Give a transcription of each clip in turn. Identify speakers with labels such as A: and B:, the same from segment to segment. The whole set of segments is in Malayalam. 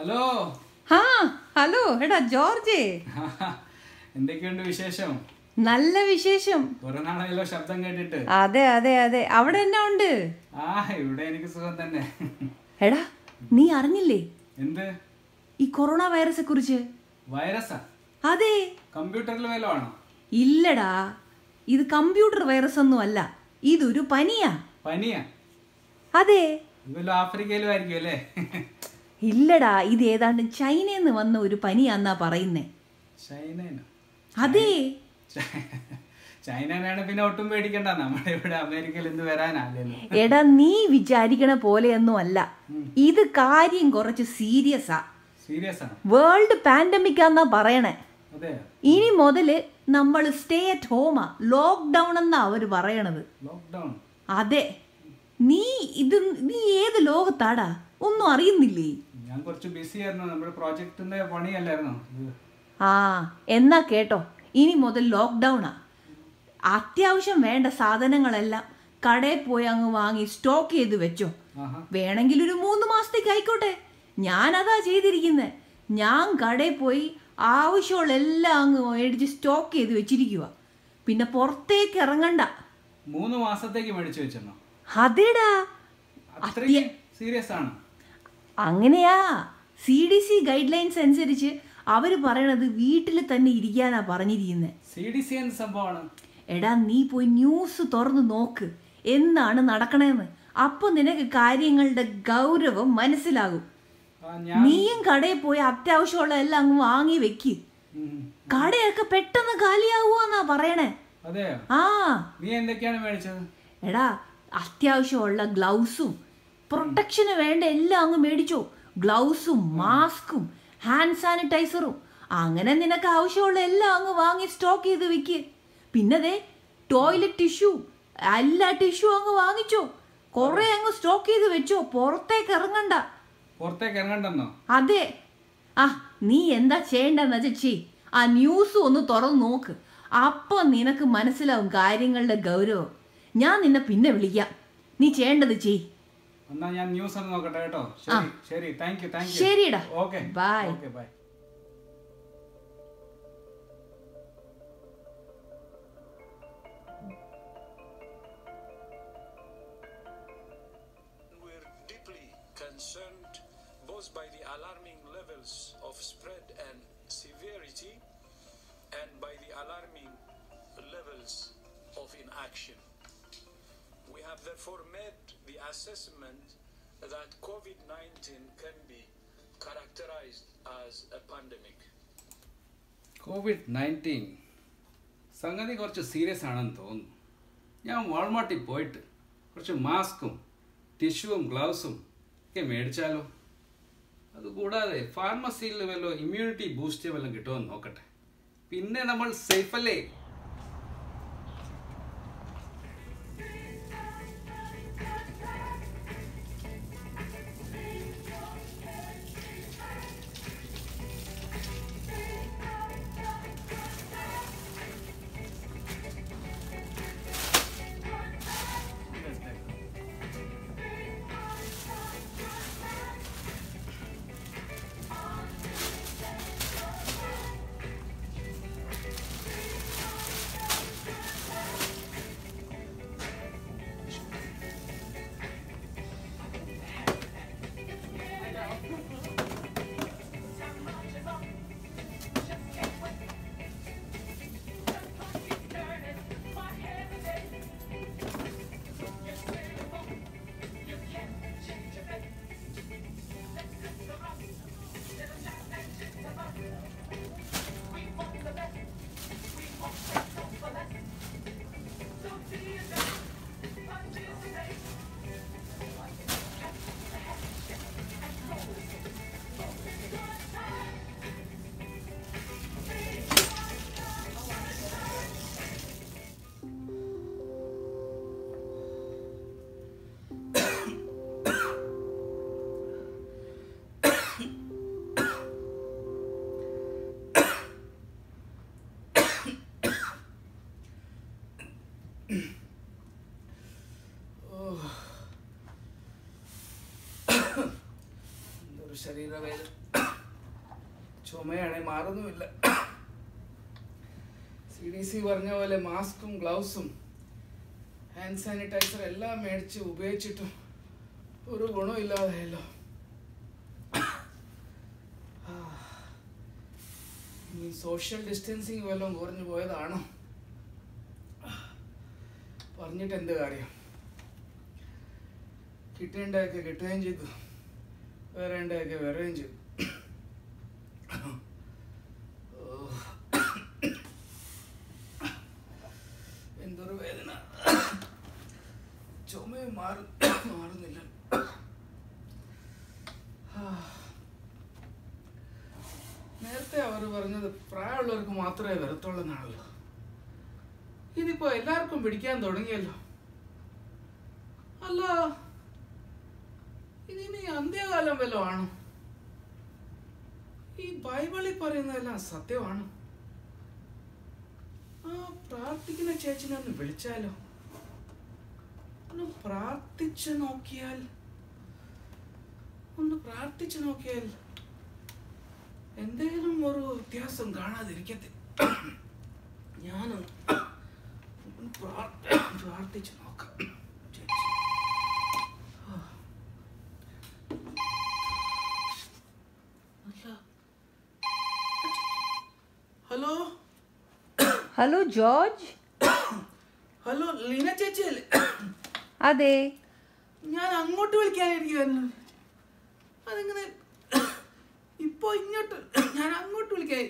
A: ഹലോ
B: ആ ഹലോ എടാ ജോർജേ
A: എന്തൊക്കെയുണ്ട് വിശേഷം
B: നല്ല വിശേഷം
A: കുറെ നാളായല്ലോ ശബ്ദം കേട്ടിട്ട്
B: അതെ അതെ അതെ അവിടെ എന്നാ ഉണ്ട്
A: ആ ഇവിടെ എനിക്ക് സുഖം തന്നെ
B: എടാ നീ അറിഞ്ഞില്ലേ
A: എന്ത്
B: ഈ കൊറോണ വൈറസെ കുറിച്ച്
A: വൈറസാ
B: അതെ
A: കമ്പ്യൂട്ടറിൽ വല്ലതും ആണോ
B: ഇല്ലടാ ഇത് കമ്പ്യൂട്ടർ വൈറസ് ഒന്നും അല്ല ഇതൊരു പനിയാ
A: പനിയാ
B: അതെ
A: ഇത് വല്ല ആഫ്രിക്കയിലും ആയിരിക്കും അല്ലേ
B: ഇല്ലടാ ഇത് ഏതാണ്ട് ചൈനയിൽ നിന്ന് വന്ന ഒരു പനിയാന്നാ പറയുന്നേ
A: ചൈനനോ
B: അതെ
A: ചൈനനാണ് പിന്നെ ഒട്ടും പേടിക്കണ്ട നമ്മുടെ ഇവിടെ അമേരിക്കയിൽ എന്ത് വരാനല്ലല്ലോ
B: എടാ നീ വിചാരിക്കണ പോലെയൊന്നും അല്ല ഇത് കാര്യം കുറച്ച് സീരിയസാ
A: സീരിയസ് ആണ്
B: വേൾഡ് പാൻഡമിക് ആന്നാ പറയണേ
A: അതെ
B: ഇനി മുതല് നമ്മൾ സ്റ്റേ അറ്റ് ഹോമാ ലോക്ക്ഡൗൺ എന്നാ അവര് പറയണത്
A: ലോക്ക്ഡൗൺ
B: അതെ നീ ഇത് നീ ഏത് ലോകത്താടാ ഒന്നും അറിയുന്നില്ലേ
A: ഞാൻ കുറച്ച് ബിസി ആയിരുന്നു നമ്മുടെ പ്രോജക്റ്റിന്റെ പണിയല്ലായിരുന്നോ ഇത്
B: ആ എന്നാ കേട്ടോ ഇനി മുതൽ ലോക്ക്ഡൗണാ അത്യാവശ്യം വേണ്ട സാധനങ്ങളെല്ലാം കടയിൽ പോയി അങ്ങ് വാങ്ങി സ്റ്റോക്ക് ചെയ്ത് വെച്ചോ
A: ആഹാ
B: വേണമെങ്കിൽ ഒരു മൂന്ന് മാസത്തേക്ക് ആയിക്കോട്ടെ ഞാനതാ ചെയ്തിരിക്കുന്നത് ഞാൻ കടയിൽ പോയി ആവശ്യമുള്ള എല്ലാം അങ്ങ് മേടിച്ച് സ്റ്റോക്ക് ചെയ്ത് വെച്ചിരിക്കുക പിന്നെ പുറത്തേക്ക് ഇറങ്ങണ്ട
A: മൂന്ന് മാസത്തേക്ക് മേടിച്ചു വെച്ചെന്നോ
B: അതേടാ
A: അത്രയും സീരിയസ് ആണ്
B: അങ്ങനെയാ C D C guidelines അനുസരിച്ച് അവർ പറയണത് വീട്ടിൽ തന്നെ ഇരിക്കാനാ പറഞ്ഞിരിക്കുന്നത്
A: സി ഡി സി എന്ന സംഭവമാണ്
B: എടാ നീ പോയി ന്യൂസ് തുറന്ന് നോക്ക് എന്താണ് നടക്കണേന്ന് അപ്പൊ നിനക്ക് കാര്യങ്ങളുടെ ഗൗരവം മനസ്സിലാകും
A: ആ, ഞാൻ
B: നീയും കടയിൽ പോയി അത്യാവശ്യമുള്ള എല്ലാം അങ്ങ് വാങ്ങി വെക്ക്
A: ഉം.
B: കടയൊക്കെ പെട്ടെന്ന് കാലിയാവുമെന്നാ പറയണേ
A: അതെയോ
B: ആ
A: നീ എന്തൊക്കെയാണ് മേടിച്ചത്
B: എടാ അത്യാവശ്യമുള്ള ഗ്ലൗസും പ്രൊട്ടക്ഷന് വേണ്ട എല്ലാം അങ്ങ് മേടിച്ചോ ഗ്ലൗസും മാസ്കും ഹാൻഡ് സാനിറ്റൈസറും അങ്ങനെ നിനക്ക് ആവശ്യമുള്ള എല്ലാം അങ്ങ് വാങ്ങി സ്റ്റോക്ക് ചെയ്ത് വെക്ക് പിന്നെ ദേ ടോയ്ലറ്റ് ടിഷ്യൂ എല്ലാ ടിഷ്യൂ അങ്ങ് വാങ്ങിച്ചോ കുറെ അങ്ങ് സ്റ്റോക്ക് ചെയ്ത് വെച്ചോ പുറത്തേക്ക് ഇറങ്ങണ്ട
A: പുറത്തേക്ക് ഇറങ്ങണ്ടെന്നോ
B: അതെ ആ നീ എന്താ ചെയ്യേണ്ടെന്ന് വെച്ചാ ചെയ് ആ ന്യൂസ് ഒന്ന് തുറന്ന് നോക്ക് അപ്പൊ നിനക്ക് മനസ്സിലാവും കാര്യങ്ങളുടെ ഗൗരവം ഞാൻ നിന്നെ പിന്നെ വിളിക്കാം നീ ചെയ്യേണ്ടത് ചെയ്
A: എന്നാ ഞാൻ ന്യൂസ് ഒന്ന് നോക്കട്ടെ കേട്ടോ ശരി ശരി താങ്ക് യു താങ്ക് യു
B: ശരിടാ.
A: Okay
B: Bye.
A: Okay bye
C: We're deeply concerned both by the alarming levels of spread and severity and by the alarming levels of inaction. We have therefore made the assessment that COVID 19 can be characterized as a pandemic.
A: Covid nineteen സംഗതി കുറച്ച് സീരിയസ് ആണെന്ന് തോന്നുന്നു ഞാൻ വാൾമാർട്ടിൽ പോയിട്ട് കുറച്ച് മാസ്കും ടിഷ്യൂവും ഗ്ലൗസും ഒക്കെ മേടിച്ചാലോ അതുകൂടാതെ ഫാർമസിയിൽ വല്ല ഇമ്മ്യൂണിറ്റി ബൂസ്റ്റ് വല്ലതും കിട്ടുമെന്ന് നോക്കട്ടെ പിന്നെ നമ്മൾ സേഫ് അല്ലേ ശരീരവേദന ചുമയാണെ മാറുന്നുമില്ല സി ഡി സി പറഞ്ഞ പോലെ മാസ്കും ഗ്ലൗസും ഹാൻഡ് സാനിറ്റൈസർ എല്ലാം മേടിച്ച് ഉപയോഗിച്ചിട്ടും ഒരു ഗുണവും ഇല്ലാതെയല്ലോ ആ. ഈ സോഷ്യൽ ഡിസ്റ്റൻസിങ് വല്ലതും കുറഞ്ഞു പോയതാണോ പറഞ്ഞിട്ട് എന്ത് കാര്യം കിട്ടേണ്ടതൊക്കെ കിട്ടുകയും ചെയ്തു വരേണ്ടതൊക്കെ വരികയും ചെയ്തു ഓ. എന്തൊരു വേദന ചുമയും മാറു മാറുന്നില്ല ആ. നേരത്തെ അവർ പറഞ്ഞത് പ്രായമുള്ളവർക്ക് മാത്രമേ വരത്തുള്ളൂ എന്നാണല്ലോ ഇതിപ്പോ എല്ലാവർക്കും പിടിക്കാൻ തുടങ്ങിയല്ലോ അല്ല ഇതിനി അന്ത്യകാലം വല്ലതും ആണോ ഈ ബൈബിളിൽ പറയുന്നതെല്ലാം സത്യമാണ് ആ പ്രാർത്ഥിക്കുന്ന ചേച്ചിനെ ഒന്ന് വിളിച്ചാലോ ഒന്ന് പ്രാർത്ഥിച്ചു നോക്കിയാൽ ഒന്ന് പ്രാർത്ഥിച്ചു നോക്കിയാൽ എന്തെങ്കിലും ഒരു വ്യത്യാസം കാണാതിരിക്കത്തെ ഞാനൊന്ന് ഒന്ന് പ്രാർത്ഥ- പ്രാർത്ഥിച്ചു നോക്കാം ചേച്ചി അല്ല. Hello
B: hello George
A: hello Leena ചേച്ചി അല്ലേ
B: അതെ
A: ഞാൻ അങ്ങോട്ട് വിളിക്കാനായിരിക്കുമായിരുന്നു അതിങ്ങനെ ഇപ്പൊ ഇങ്ങോട്ട് ഞാൻ അങ്ങോട്ട് വിളിക്കായി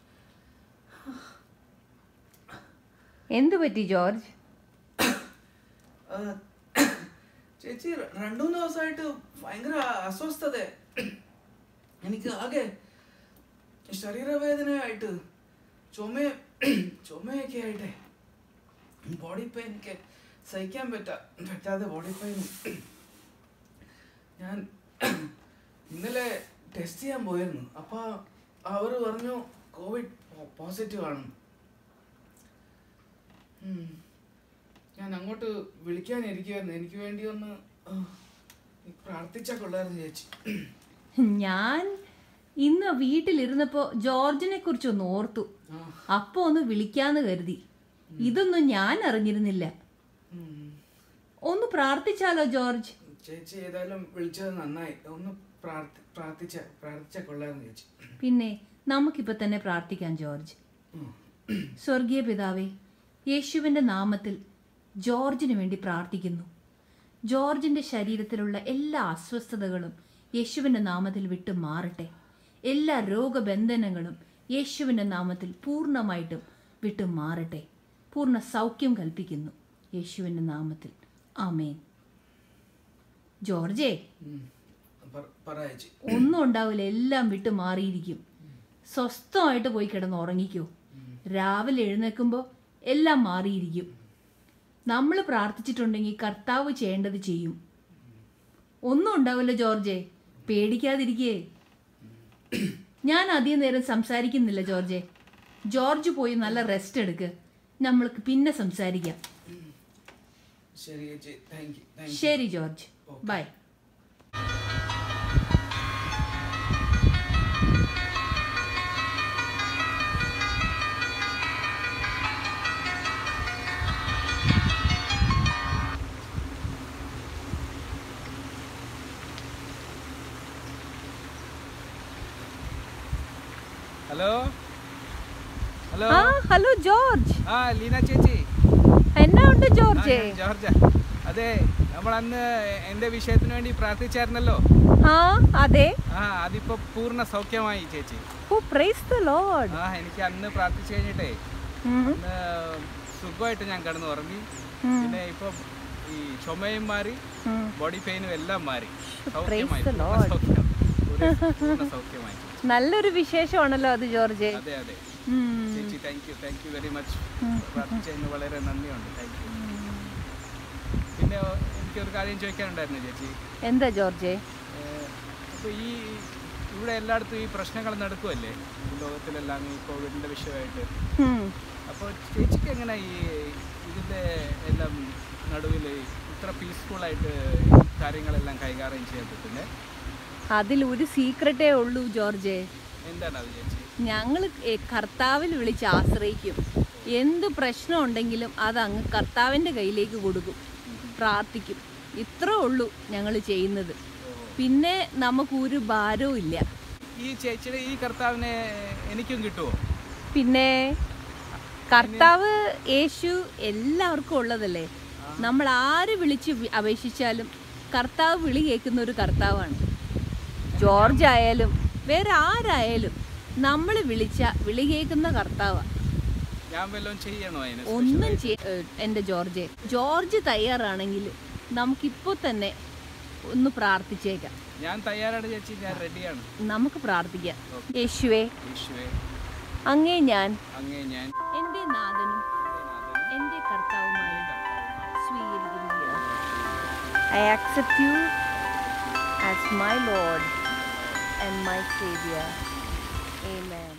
B: എന്തു പറ്റി ജോർജ്
A: ആ, ചേച്ചി രണ്ടു മൂന്ന് ദിവസമായിട്ട് ഭയങ്കര അസ്വസ്ഥത എനിക്ക് ആകെ ശരീരവേദനയായിട്ട് ചുമ ചുമയൊക്കെ ആയിട്ടെ ബോഡി പെയിൻ ഒക്കെ സഹിക്കാൻ പറ്റാ പറ്റാതെ ബോഡി പെയിൻ ഞാൻ ഇന്നലെ ടെസ്റ്റ് ചെയ്യാൻ പോയിരുന്നു അപ്പൊ അവർ പറഞ്ഞു കോവിഡ് പോസിറ്റീവ് ആണ് ഉം. ഞാൻ അങ്ങോട്ട് വിളിക്കാനിരിക്കുമായിരുന്നു എനിക്ക് വേണ്ടി ഒന്ന് ആ, പ്രാർത്ഥിച്ചാൽ കൊള്ളായിരുന്നു ചേച്ചി
B: ഞാൻ ഇന്ന് വീട്ടിലിരുന്നപ്പോ ജോർജിനെ കുറിച്ചൊന്ന് ഓർത്തു
A: ആ,
B: അപ്പൊ ഒന്ന് വിളിക്കാന്ന് കരുതി ഇതൊന്നും ഞാൻ അറിഞ്ഞിരുന്നില്ല
A: ഉം.
B: ഒന്ന് പ്രാർത്ഥിച്ചാലോ ജോർജ്
A: ചേച്ചി ഏതായാലും വിളിച്ചത് നന്നായി ഒന്ന് പ്രാർത്ഥി പ്രാർത്ഥിച്ച പ്രാർത്ഥിച്ചാൽ കൊള്ളായിരുന്നു ചേച്ചി
B: പിന്നെ നമുക്കിപ്പോ തന്നെ പ്രാർത്ഥിക്കാം ജോർജ്
A: ഉം.
B: സ്വർഗീയ പിതാവേ യേശുവിൻ്റെ നാമത്തിൽ ജോർജിന് വേണ്ടി പ്രാർത്ഥിക്കുന്നു ജോർജിൻ്റെ ശരീരത്തിലുള്ള എല്ലാ അസ്വസ്ഥതകളും യേശുവിൻ്റെ നാമത്തിൽ വിട്ടു മാറട്ടെ എല്ലാ രോഗബന്ധനങ്ങളും യേശുവിൻ്റെ നാമത്തിൽ പൂർണ്ണമായിട്ടും വിട്ടു മാറട്ടെ പൂർണ്ണ സൗഖ്യം കൽപ്പിക്കുന്നു യേശുവിൻ്റെ നാമത്തിൽ ആമേൻ ജോർജേ
A: ഉം. പറ- പറ ചേച്ചി
B: ഒന്നും ഉണ്ടാവില്ല എല്ലാം വിട്ട് മാറിയിരിക്കും സ്വസ്ഥമായിട്ട് പോയി കിടന്ന് ഉറങ്ങിക്കോ രാവിലെ എഴുന്നേൽക്കുമ്പോൾ എല്ലാം മാറിയിരിക്കും നമ്മൾ പ്രാർത്ഥിച്ചിട്ടുണ്ടെങ്കിൽ കർത്താവ് ചെയ്യേണ്ടത് ചെയ്യും ഒന്നും ഉണ്ടാവില്ല ജോർജെ പേടിക്കാതിരിക്കേ ഞാൻ അധികം നേരം സംസാരിക്കുന്നില്ല ജോർജെ ജോർജ് പോയി നല്ല റെസ്റ്റ് എടുക്ക് നമ്മൾക്ക് പിന്നെ സംസാരിക്കാം
A: ശരി ചേച്ചി താങ്ക് യു താങ്ക് യു
B: ശരി ജോർജ് ബൈ
D: ഹലോ ഹലോ
B: ആ ഹലോ ജോർജ്
D: ആ ലീന ചേച്ചി
B: എന്നാ ഉണ്ട്
D: ആ,
B: ജോർജ്
D: ഞാൻ ജോർജ അതെ നമ്മൾ അന്ന് എന്റെ വിഷയത്തിന് വേണ്ടി പ്രാർത്ഥിച്ചായിരുന്നല്ലോ
B: ആ അതെ
D: ആ അതിപ്പോ പൂർണ്ണ സൗഖ്യമായി ചേച്ചി
B: ഓ പ്രൈസ് ദ ലോർഡ്
D: ആ എനിക്ക് അന്ന് പ്രാർത്ഥിച്ചു കഴിഞ്ഞിട്ടേ അന്ന് സുഖമായിട്ട് ഞാൻ കിടന്ന് ഉറങ്ങി പിന്നെ ഇപ്പൊ ഈ ചുമയും മാറി ബോഡി പെയിനും എല്ലാം മാറി സൗഖ്യമായി
B: the
D: പൂർണ്ണ
B: Lord.
D: സൗഖ്യം പൂർണ്ണ- പൂർണ്ണ സൗഖ്യമായി
B: നല്ലൊരു വിശേഷമാണല്ലോ അത് ജോർജ്
D: അതെ അതെ
B: ഉം.
D: ചേച്ചി thank you thank you very much പ്രാർത്ഥിച്ചതിന് വളരെ നന്ദിയുണ്ട് താങ്ക് യു പിന്നെ എനിക്കൊരു കാര്യം ചോദിക്കാനുണ്ടായിരുന്നു ചേച്ചി
B: എന്താ ജോർജ്
D: അപ്പോൾ ഈ ഇവിടെ എല്ലായിടത്തും ഈ പ്രശ്നങ്ങൾ നടക്കുമല്ലേ ഈ ലോകത്തിലെല്ലാം ഈ കോവിഡിൻ്റെ വിഷയമായിട്ട്
B: ഉം.
D: അപ്പോൾ ചേച്ചിക്ക് എങ്ങനെ ഈ ഇതിൻ്റെ എല്ലാം നടുവിൽ ഇത്ര പീസ്ഫുള്ളായിട്ട് കാര്യങ്ങളെല്ലാം കൈകാര്യം ചെയ്യാൻ പറ്റുന്നത്
B: അതിൽ ഒരു സീക്രട്ടേ ഉള്ളൂ ജോർജ്
D: എന്താണ് അത് ചേച്ചി
B: ഞങ്ങൾ കർത്താവിൽ വിളിച്ച് ആശ്രയിക്കും എന്ത് പ്രശ്നം ഉണ്ടെങ്കിലും അത് അങ്ങ് കർത്താവിൻ്റെ കയ്യിലേക്ക് കൊടുക്കും പ്രാർത്ഥിക്കും ഇത്രേ ഉള്ളൂ ഞങ്ങൾ ചെയ്യുന്നത് പിന്നെ നമുക്കൊരു ഭാരവും ഇല്ല
D: ഈ ചേച്ചിയുടെ ഈ കർത്താവിനെ എനിക്കും കിട്ടുമോ
B: പിന്നെ കർത്താവ് യേശു എല്ലാവർക്കും ഉള്ളതല്ലേ നമ്മൾ ആര് വിളിച്ച് വി- അപേക്ഷിച്ചാലും കർത്താവ് വിളി കേൾക്കുന്ന ഒരു കർത്താവാണ് ജോർജ് ആയാലും വേറെ ആരായാലും നമ്മൾ വിളിച്ച വിളി കേൾക്കുന്ന കർത്താവാണ്
D: ഞാൻ വല്ലതും ചെയ്യണോ അതിന്
B: ഒന്നും ചെയ്യ ഏഹ് എൻ്റെ ജോർജെ ജോർജ് തയ്യാറാണെങ്കിൽ നമുക്കിപ്പോൾ തന്നെ ഒന്ന് പ്രാർത്ഥിച്ചേക്കാം
D: ഞാൻ തയ്യാറാണ് ചേച്ചി ഞാൻ റെഡിയാണ്
B: നമുക്ക് പ്രാർത്ഥിക്കാം യേശുവേ
D: യേശുവേ
B: അങ്ങേ ഞാൻ
D: അങ്ങേ ഞാൻ
B: എൻ്റെ നാഥനും എൻ്റെ കർത്താവുമായി സ്വീകരിക്കുന്നു I accept you as my lord and my saviour Amen.